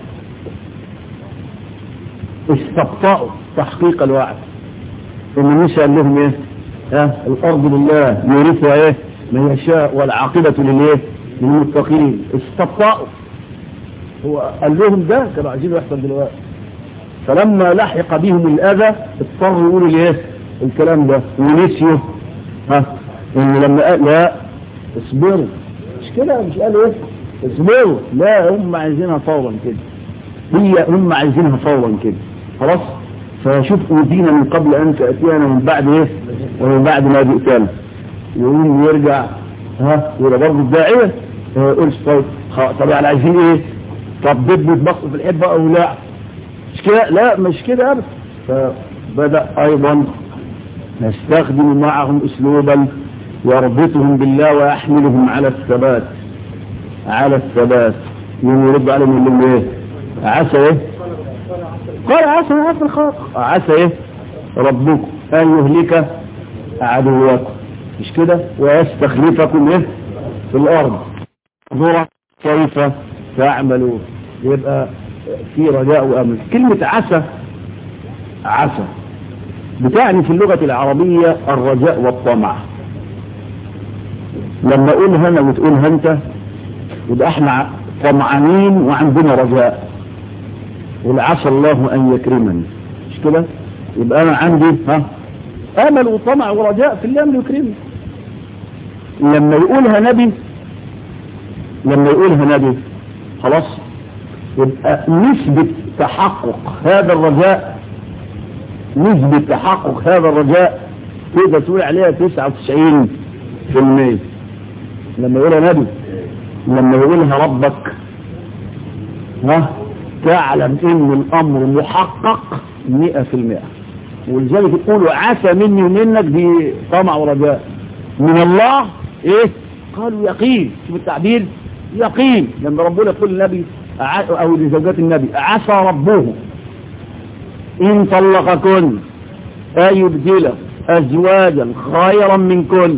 استبطاوا تحقيق الوعد ان موسى قال لهم ايه ها الارض لله يورثها ايه من يشاء والعاقبة للايه للمتقين استبطاوا هو قال لهم ده كانوا عايزين يحصل دلوقتي فلما لحق بهم الاذى اضطروا يقولوا الايه الكلام ده ونسيوا ها ان لما قال لا اصبروا مش كده مش قالوا ايه اصبروا لا هم عايزينها فورا كده هي هم عايزينها فورا كده خلاص فشوف أوتينا من قبل أن تأتينا ومن بعد إيه ومن بعد ما جئتنا يقوم يرجع ها يبقى برضه الداعية يقولش طيب طب يعني عايزين إيه طب بدوا يتبقوا في الحبة أو لا مش كده لا مش كده أبدا فبدأ أيضا نستخدم معهم أسلوبا يربطهم بالله ويحملهم على الثبات على الثبات يوم يرد عليهم يقول لهم ايه عسى ايه قال عسى عسى الخلق عسى ايه ربكم ان يهلك عدوكم مش كده ويستخلفكم ايه في الارض انظروا كيف تعملون يبقى في رجاء وامل كلمة عسى عسى بتعني في اللغة العربية الرجاء والطمع لما اقول هنا وتقول هنت يبقى احنا طمعانين وعندنا رجاء والعسى الله ان يكرمني مش كده يبقى انا عندي ها امل وطمع ورجاء في الله ان يكرمني لما يقولها نبي لما يقولها نبي خلاص يبقى نسبة تحقق هذا الرجاء نسبة تحقق هذا الرجاء تقدر تقول عليها 99 في المية لما يقولها نبي لما يقولها ربك ها تعلم ان الامر محقق مئة في المئة ولذلك يقولوا عسى مني ومنك دي طمع ورجاء من الله ايه قالوا يقين شوف التعبير يقين لما ربنا يقول للنبي او لزوجات النبي عسى ربه ان طلقكن ان يبدل ازواجا خيرا منكن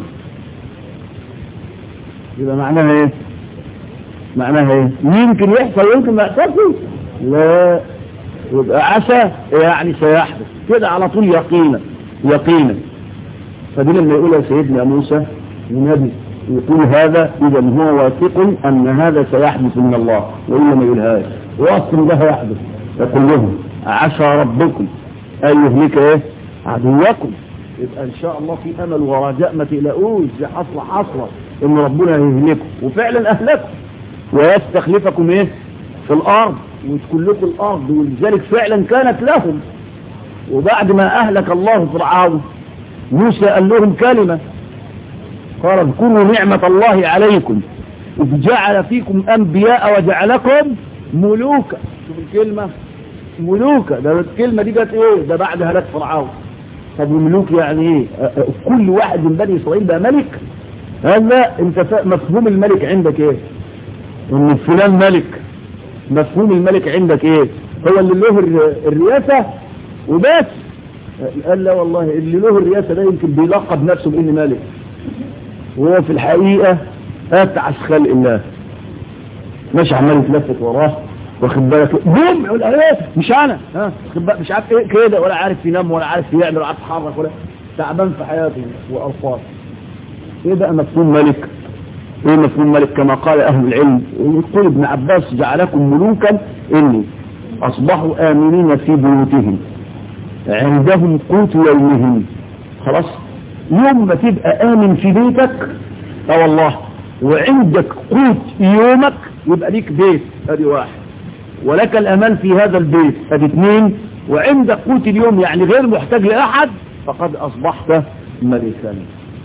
يبقى معناها ايه معناها ايه يمكن يحصل ويمكن ما يحصلش لا يبقى عسى يعني سيحدث كده على طول يقينا يقينا فدي لما يقولها سيدنا موسى النبي يقول هذا اذا هو واثق ان هذا سيحدث من الله والا ما يقولهاش واصل ده يحدث يقول لهم عسى ربكم ان يهلك ايه عدوكم يبقى ان شاء الله في امل ورجاء ما تقلقوش دي حصله حصله ان ربنا يهلكم وفعلا اهلكم ويستخلفكم ايه في الارض وتكون لكم الارض ولذلك فعلا كانت لهم وبعد ما اهلك الله فرعون موسى قال لهم كلمة قال اذكروا نعمة الله عليكم اذ جعل فيكم انبياء وجعلكم ملوكا شوف الكلمة ملوكا ده الكلمة دي جت ايه ده بعد هلاك فرعون طب الملوك يعني ايه كل واحد من بني اسرائيل بقى ملك هلا انت مفهوم الملك عندك ايه ان فلان ملك مفهوم الملك عندك ايه هو اللي له الرياسة وبس قال لا والله اللي له الرياسة ده يمكن بيلقب نفسه بانه ملك وهو في الحقيقة اتعس خلق الله ماشي عمال يتلفت وراه واخد بالك بوم يقول ايه مش انا ها مش عارف ايه كده ولا عارف ينام ولا عارف يعمل ولا عارف يتحرك ولا تعبان في حياته والفاظ ايه بقى مفهوم ملك ايه مفهوم ملك كما قال اهل العلم يقول ابن عباس جعلكم ملوكا اني اصبحوا امنين في بيوتهم عندهم قوت يومهم خلاص يوم ما تبقى امن في بيتك اه والله وعندك قوت يومك يبقى ليك بيت ادي واحد ولك الامان في هذا البيت ادي اثنين وعندك قوت اليوم يعني غير محتاج لاحد فقد اصبحت ملكا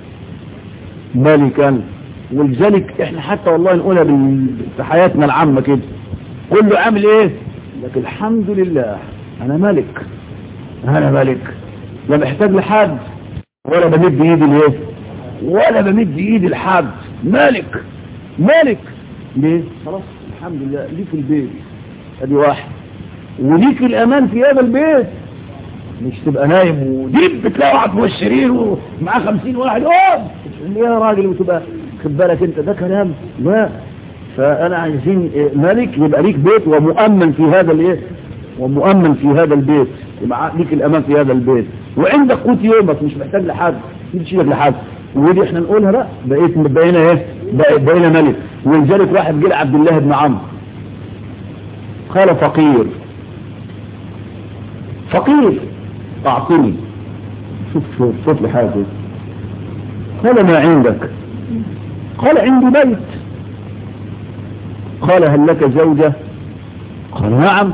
ملكا ولذلك احنا حتى والله نقولها في حياتنا العامة كده كله عامل ايه لكن الحمد لله انا ملك انا ملك لا محتاج لحد ولا بمد ايدي لايه ولا بمد ايدي لحد ملك مالك ليه خلاص الحمد لله ليك البيت ادي واحد وليك الامان في هذا البيت مش تبقى نايم وديب بتلاقي واحد فوق السرير ومعاه خمسين واحد اقعد يا راجل وتبقى خد بالك انت ده كلام لا فانا عايزين ملك يبقى ليك بيت ومؤمن في هذا الايه ومؤمن في هذا البيت يبقى ليك الامان في هذا البيت وعندك قوت يومك مش محتاج لحد مش تشيلك لحد ودي احنا نقولها لا بقيت بقينا ايه بقينا ملك ولذلك واحد جه عبد الله بن عمرو قال فقير فقير اعطني شوف شوف شوف لي حاجه قال ما عندك قال عندي بيت قال هل لك زوجة قال نعم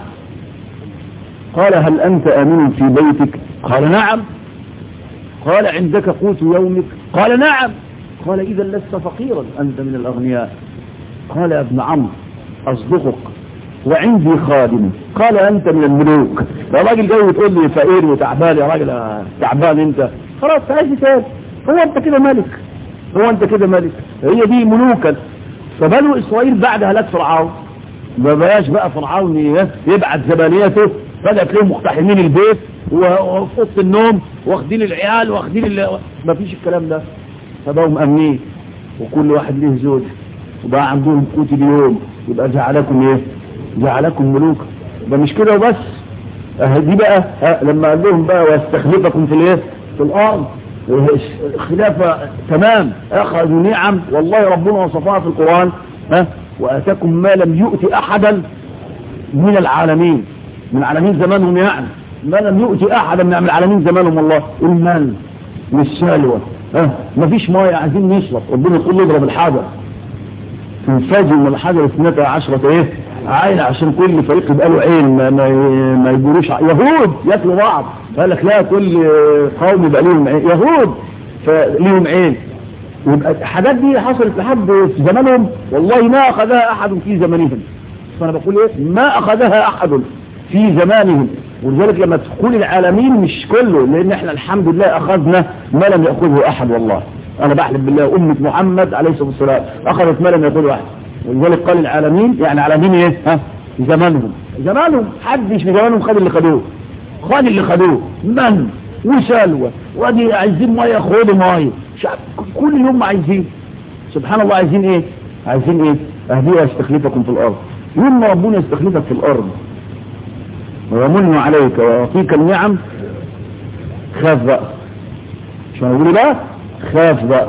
قال هل أنت أمين في بيتك قال نعم قال عندك قوت يومك قال نعم قال إذا لست فقيرا أنت من الأغنياء قال يا ابن عمرو أصدقك وعندي خادم قال أنت من الملوك يا راجل جاي تقول لي فقير وتعبان يا راجل تعبان أنت خلاص عايز تاني هو أنت كده ملك هو أنت كده ملك هي دي ملوكا فبنو إسرائيل بعد هلاك فرعون ما بقاش بقى فرعون يبعت زبانيته فجأة تلاقيهم مقتحمين البيت وفي اوضه النوم واخدين العيال واخدين ال... ما فيش الكلام ده فبقوا مأمنين وكل واحد له زوج وبقى عندهم قوت اليوم يبقى جعلكم ايه جعلكم ملوك ده مش كده وبس اه دي بقى اه لما قال لهم بقى واستخلفكم في الايه في الارض خلافة تمام اخذوا نعم والله ربنا وصفها في القرآن ها واتاكم ما لم يؤت احدا من العالمين من عالمين زمانهم يعني ما لم يؤت احدا من العالمين زمانهم الله المن والسلوى ها مفيش ميه عايزين نشرب ربنا يقول اضرب الحجر تنفجر من الحجر اثنتا عشرة ايه عين عشان كل فريق يبقى له عين ما, ما, ما يجروش يهود ياكلوا بعض قال لك لا كل قوم يبقى لهم عين يهود فليهم عين يبقى الحاجات دي حصلت لحد في زمانهم والله ما اخذها احد في زمانهم فانا بقول ايه ما اخذها احد في زمانهم ولذلك لما تقول العالمين مش كله لان احنا الحمد لله اخذنا ما لم ياخذه احد والله انا بحلف بالله امة محمد عليه الصلاة والسلام اخذت ما لم ياخذه احد ولذلك قال العالمين يعني عالمين ايه ها زمانهم زمانهم حدش في زمانهم خد اللي خدوه خد اللي خدوه من وسلوى وادي عايزين ميه خدوا ميه شعب كل يوم عايزين سبحان الله عايزين ايه عايزين ايه اهدي استخلفكم في الارض يوم ما ربنا يستخلفك في الارض ويمن عليك ويعطيك النعم خاف بقى شو اقول بقى خاف بقى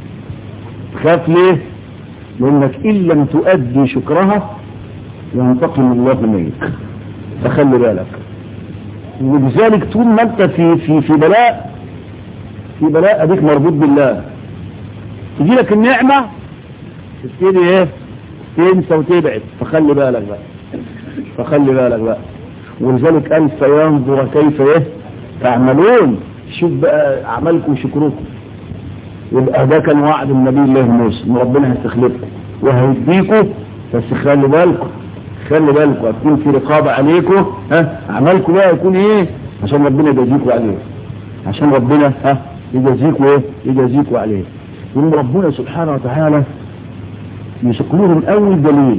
خاف ليه لانك ان لم تؤدي شكرها ينتقم الله منك فخلي بالك ولذلك طول ما انت في في في بلاء في بلاء اديك مربوط بالله تجي لك النعمة تبتدي ايه تنسى وتبعد فخلي بالك بقى فخلي بالك بقى ولذلك قال فينظر كيف ايه تعملون شوف بقى اعمالكم وشكركم يبقى ده كان وعد النبي الله موسى ان ربنا هيستخلفكم وهيديكم بس خلي بالكم خلي بالكم هتكون في رقابة عليكم ها اعمالكم بقى يكون ايه عشان ربنا يجازيكم عليه عشان ربنا ها يجازيكم ايه يجازيكم عليه يقول ربنا سبحانه وتعالى يشكروه من اول دليل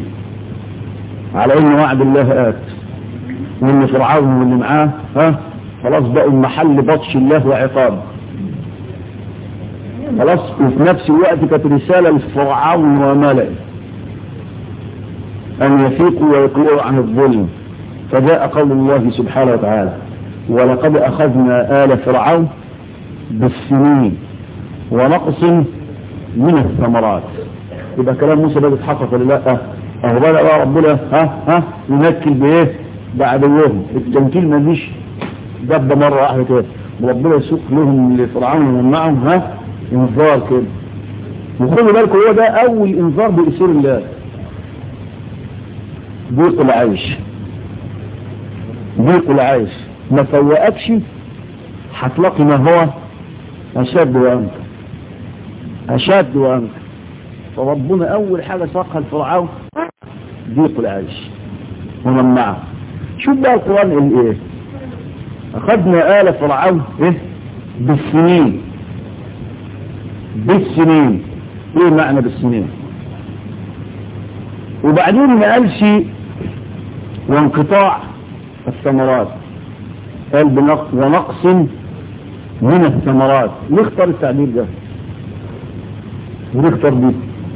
على ان وعد الله ات وان فرعون واللي معاه ها خلاص بقوا محل بطش الله وعقابه خلاص وفي نفس الوقت كانت رسالة لفرعون وملئه أن يفيقوا ويقلعوا عن الظلم فجاء قول الله سبحانه وتعالى ولقد أخذنا آل فرعون بالسنين ونقص من الثمرات يبقى كلام موسى ده بيتحقق ولا لا اهو بدأ بقى ربنا ها ها ينكل بايه بعدوهم التنكيل ما فيش دب مرة واحدة كده وربنا يسوق لهم لفرعون ومن معهم ها انذار كده وخلوا بالكم هو ده اول انذار باسير الله ضيق العيش ضيق العيش ما فوقكش هتلاقي ما هو اشد وانت اشد وانت فربنا اول حاجة ساقها الفرعون ضيق العيش ومن معه شوف بقى القرآن قال ايه اخذنا آل فرعون ايه بالسنين بالسنين ايه معنى بالسنين وبعدين ما قالش وانقطاع الثمرات قال بنقص ونقص من الثمرات ليه اختار التعبير ده وليه اختار دي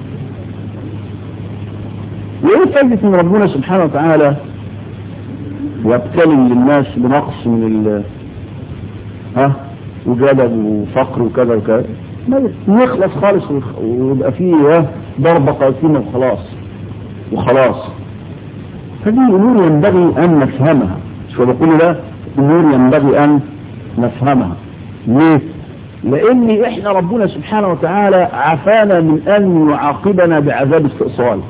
وايه فايدة ان ربنا سبحانه وتعالى يبتلي للناس بنقص من ال ها وجدب وفقر وكذا وكذا ما يخلص خالص ويبقى فيه ضربة قاسمة وخلاص وخلاص هذه امور ينبغي ان نفهمها شو بقول ده امور ينبغي ان نفهمها ليه لان احنا ربنا سبحانه وتعالى عافانا من ان يعاقبنا بعذاب استئصال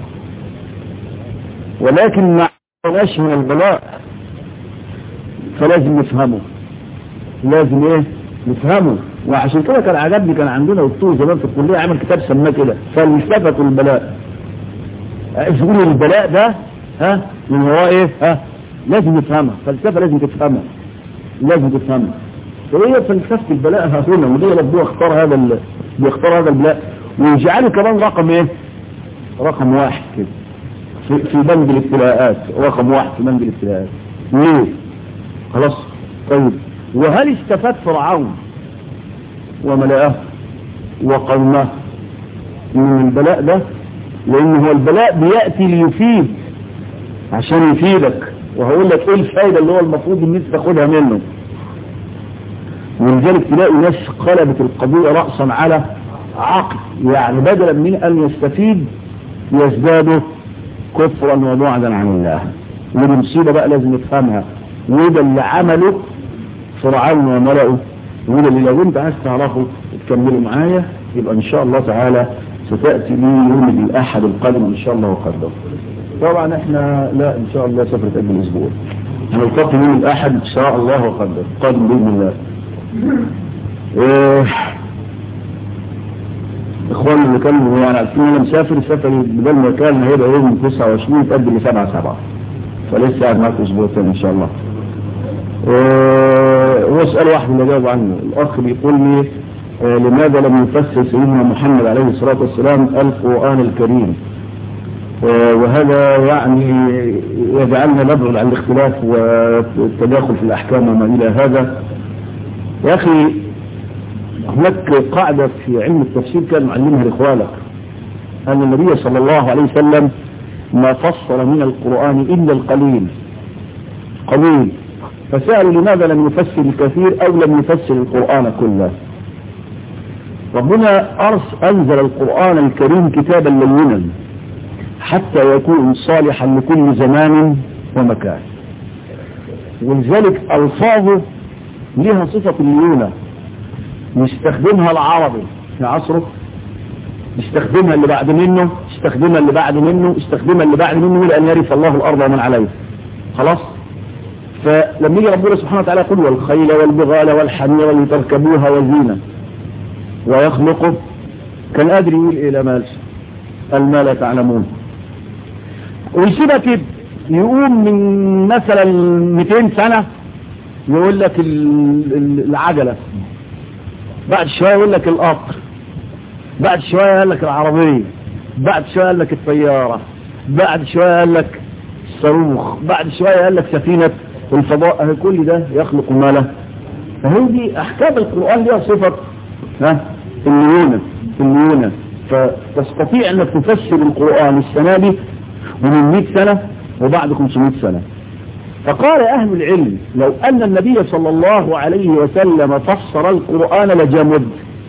ولكن ما عرفناش من البلاء فلازم نفهمه لازم ايه نفهمه وعشان كده كان عجبني كان عندنا دكتور زمان في الكليه عمل كتاب سماه كده فلسفه البلاء يقول البلاء ده ها من هو ايه ها لازم نفهمها فلسفه لازم تفهمها لازم تفهمها وهي فلسفه البلاء ها هنا ودي ربنا اختار هذا ال... بيختار هذا البلاء ويجعله كمان رقم ايه رقم واحد كده في, في بند الابتلاءات رقم واحد في بند الابتلاءات ليه خلاص طيب وهل استفاد فرعون وملأه وقومه من البلاء ده لان هو البلاء بيأتي ليفيد عشان يفيدك وهقول لك ايه الفايدة اللي هو المفروض ان انت تاخدها منه ولذلك تلاقي ناس قلبت القضية رأسا على عقل يعني بدلا من ان يستفيد يزداد كفرا وبعدا عن الله ودي مصيبة بقى لازم نفهمها وده اللي عمله فرعون وملأه وده اللي لو انت عايز تعرفه تكملوا معايا يبقى ان شاء الله تعالى ستأتي لي يوم الأحد القادم إن شاء الله وقدر طبعا احنا لا إن شاء الله سفرة قبل الأسبوع هنلتقي يوم الأحد إن شاء الله وقدر قادم بإذن الله إيه إخواني اللي كانوا يعني عارفين أنا مسافر السفر بدل ما كان هيبقى يوم 29 تقدم ل 7 7 فلسه قاعد معاكم أسبوع تاني إن شاء الله إيه هو سؤال واحد اللي جاوب عنه الأخ بيقول لي لماذا لم يفسر سيدنا محمد عليه الصلاة والسلام القرآن الكريم وهذا يعني يجعلنا نبعد عن الاختلاف والتداخل في الأحكام وما إلى هذا يا أخي هناك قاعدة في علم التفسير كان معلمها لإخوانك أن النبي صلى الله عليه وسلم ما فسر من القرآن إلا القليل قليل فسألوا لماذا لم يفسر الكثير أو لم يفسر القرآن كله ربنا أرس أنزل القرآن الكريم كتابا لينا حتى يكون صالحا لكل زمان ومكان ولذلك ألفاظه لها صفة الليونة يستخدمها العربي في عصره يستخدمها اللي بعد منه يستخدمها اللي بعد منه يستخدمها اللي بعد منه لأن يرث الله الأرض ومن عليه خلاص فلما يجي ربنا سبحانه وتعالى يقول والخيل والبغال والحمير لتركبوها وزينه ويخلقه كان قادر يقول ايه لا مال ما لا تعلمون ويسيبها كده يقوم من مثلا 200 سنة يقول لك العجلة بعد شوية يقول لك القطر بعد شوية يقول لك العربية بعد شوية يقول لك الطيارة بعد شوية يقول لك الصاروخ بعد شوية يقول لك سفينة الفضاء كل ده يخلق ماله فهي دي احكام القرآن لها صفة ها الليونة الليونة فتستطيع انك تفسر القرآن السنة دي ومن 100 سنة وبعد 500 سنة فقال اهل العلم لو ان النبي صلى الله عليه وسلم فسر القرآن لجمد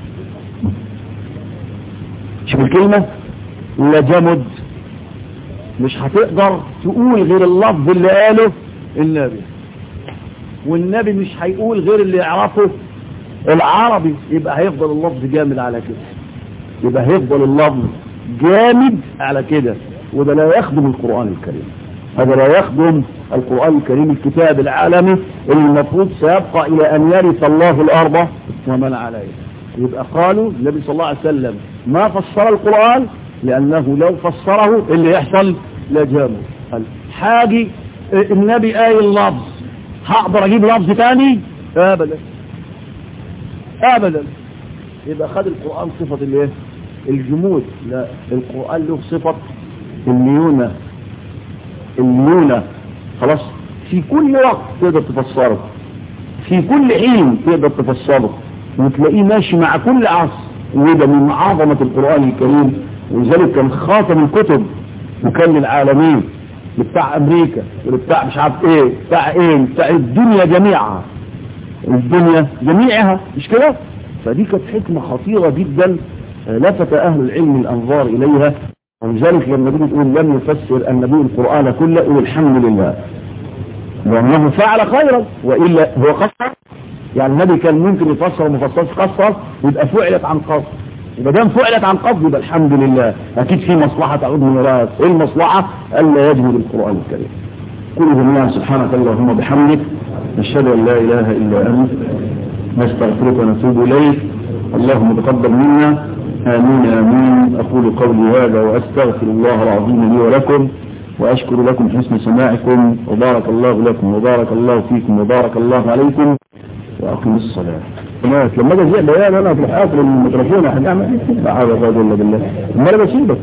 شوف الكلمة لجمد مش هتقدر تقول غير اللفظ اللي قاله النبي والنبي مش هيقول غير اللي يعرفه العربي يبقى هيفضل اللفظ جامد على كده يبقى هيفضل اللفظ جامد على كده وده لا يخدم القرآن الكريم هذا لا يخدم القرآن الكريم الكتاب العالمي اللي المفروض سيبقى إلى أن يرث الله الأرض ومن عليه يبقى قالوا النبي صلى الله عليه وسلم ما فسر القرآن لأنه لو فسره اللي يحصل لجامه حاجي النبي قايل لفظ هقدر اجيب لفظ تاني ابدا ابدا يبقى خد القرآن صفة الايه الجمود لا القرآن له صفة الليونة الليونة خلاص في كل وقت تقدر تفسره في كل حين تقدر تفسره وتلاقيه ماشي مع كل عصر وده من عظمة القرآن الكريم ولذلك كان خاتم الكتب وكان للعالمين بتاع امريكا وبتاع مش عارف ايه بتاع ايه بتاع الدنيا جميعها الدنيا جميعها مش كده فدي كانت حكمة خطيرة جدا لفت اهل العلم الانظار اليها ولذلك لما تيجي تقول لم يفسر النبي القرآن كله يقول الحمد لله لأنه فعل خيرا وإلا هو قصر يعني النبي كان ممكن يفسر وما فسرش قصر يبقى فعلت عن قصر يبقى دام فعلت عن قصد يبقى الحمد لله أكيد في مصلحة تعود من وراء إيه المصلحة ألا يجمد القرآن الكريم كل جميعا سبحانك اللهم وبحمدك نشهد أن لا إله إلا أنت نستغفرك ونتوب إليك اللهم تقبل منا آمين آمين أقول قولي هذا وأستغفر الله العظيم لي ولكم وأشكر لكم حسن سماعكم وبارك الله لكم وبارك الله فيكم وبارك الله عليكم وأقم الصلاة مات لما اجي ازيع بيان انا في الحافل الميكروفون يا حاج احمد لا حول ولا قوه الا بالله ما انا بسيبك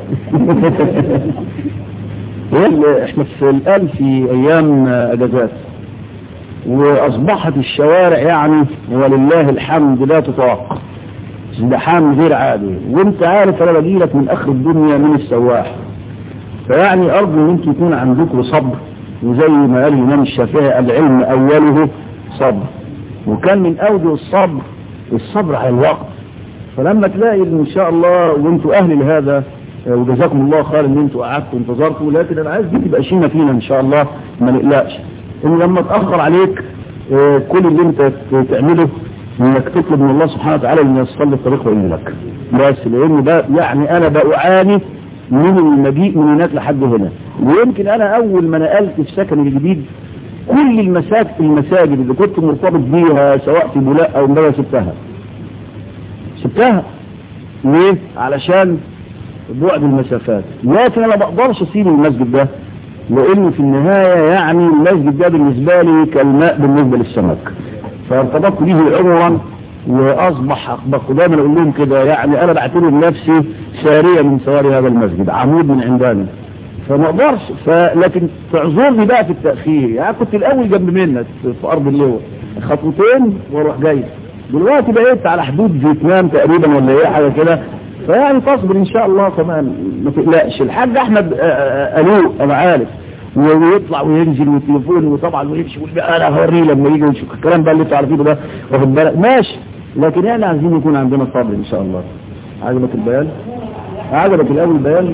احنا في الان في ايام اجازات واصبحت الشوارع يعني ولله الحمد لا تطاق ازدحام غير عادي وانت عارف انا باجي لك من اخر الدنيا من السواح فيعني ارجو ان انتم يكون عندكم صبر وزي ما قال الامام الشافعي العلم اوله صبر وكان من اوجه الصبر الصبر على الوقت فلما تلاقي ان شاء الله وانتوا اهل لهذا وجزاكم الله خير ان انتوا قعدتوا انتظرتوا لكن انا عايز دي تبقى شيمه فينا ان شاء الله ما نقلقش ان لما اتاخر عليك كل اللي انت تعمله انك تطلب من الله سبحانه وتعالى ان يصلي الطريق ويجي لك بس لان ده يعني انا بعاني من المجيء من هناك لحد هنا ويمكن انا اول ما نقلت في سكن الجديد كل المساجد المساجد اللي كنت مرتبط بيها سواء في بولاء او امبارح سبتها سبتها ليه علشان بعد المسافات لكن انا ما بقدرش اسيب المسجد ده لانه في النهاية يعني المسجد ده بالنسبة لي كالماء بالنسبة للسمك فارتبطت به عمرا واصبح دايما اقول لهم كده يعني انا بعتبر نفسي سارية من سواري هذا المسجد عمود من عندنا فما اقدرش لكن تعذرني بقى في التأخير يعني كنت الاول جنب منك في ارض اللواء خطوتين واروح جاي دلوقتي بقيت على حدود فيتنام تقريبا ولا ايه حاجه كده فيعني تصبر ان شاء الله كمان ما تقلقش الحاج احمد قالوه انا عارف ويطلع وينزل والتليفون وطبعا ويمشي انا هوريه لما يجي ويشوف الكلام بقى اللي انتوا عارفينه ده واخد بالك ماشي لكن احنا عايزين يكون عندنا صبر ان شاء الله عجبك البيان عجبك الاول البيان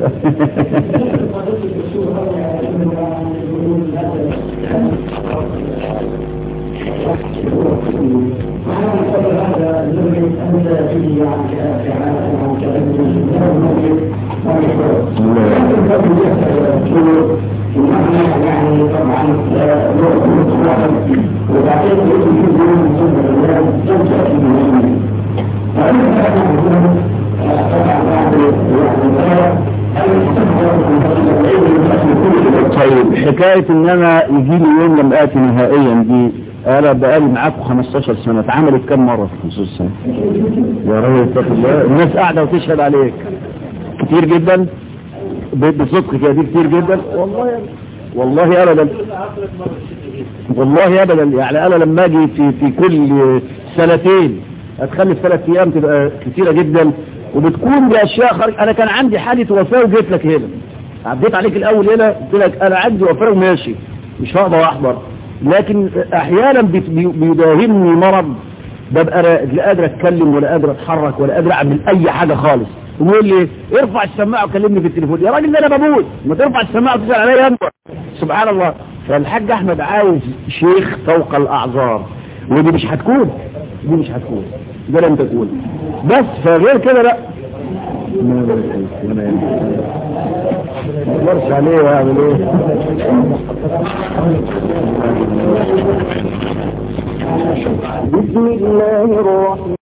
يعني طبعا وبعدين يجب طيب حكاية ان انا يجي لي يوم لم اتي نهائيا دي انا بقالي معاكم 15 سنة اتعملت كم مرة في 15 سنة يا رب اتق الله الناس قاعدة وتشهد عليك كتير جدا بصدق كده دي كتير جدا والله والله ابدا والله ابدا يعني انا لما اجي في في كل سنتين هتخلي في ثلاث ايام تبقى كتيرة جدا وبتكون باشياء خارج انا كان عندي حالة وفاة وجيت لك هنا عديت عليك الاول هنا قلت لك انا عندي وفاة وماشي مش هقدر احضر لكن احيانا بيداهمني مرض ببقى لا قادر اتكلم ولا قادر اتحرك ولا قادر اعمل اي حاجة خالص ويقول لي ارفع السماعه وكلمني في التليفون يا راجل ده انا بموت ما ترفع السماعه وتسال عليا انت سبحان الله فالحاج احمد عايز شيخ فوق الاعذار ودي مش هتكون دي مش هتكون ده لم تكون بس فغير كده لا ما اقدرش عليه واعمل ايه بسم الله الرحمن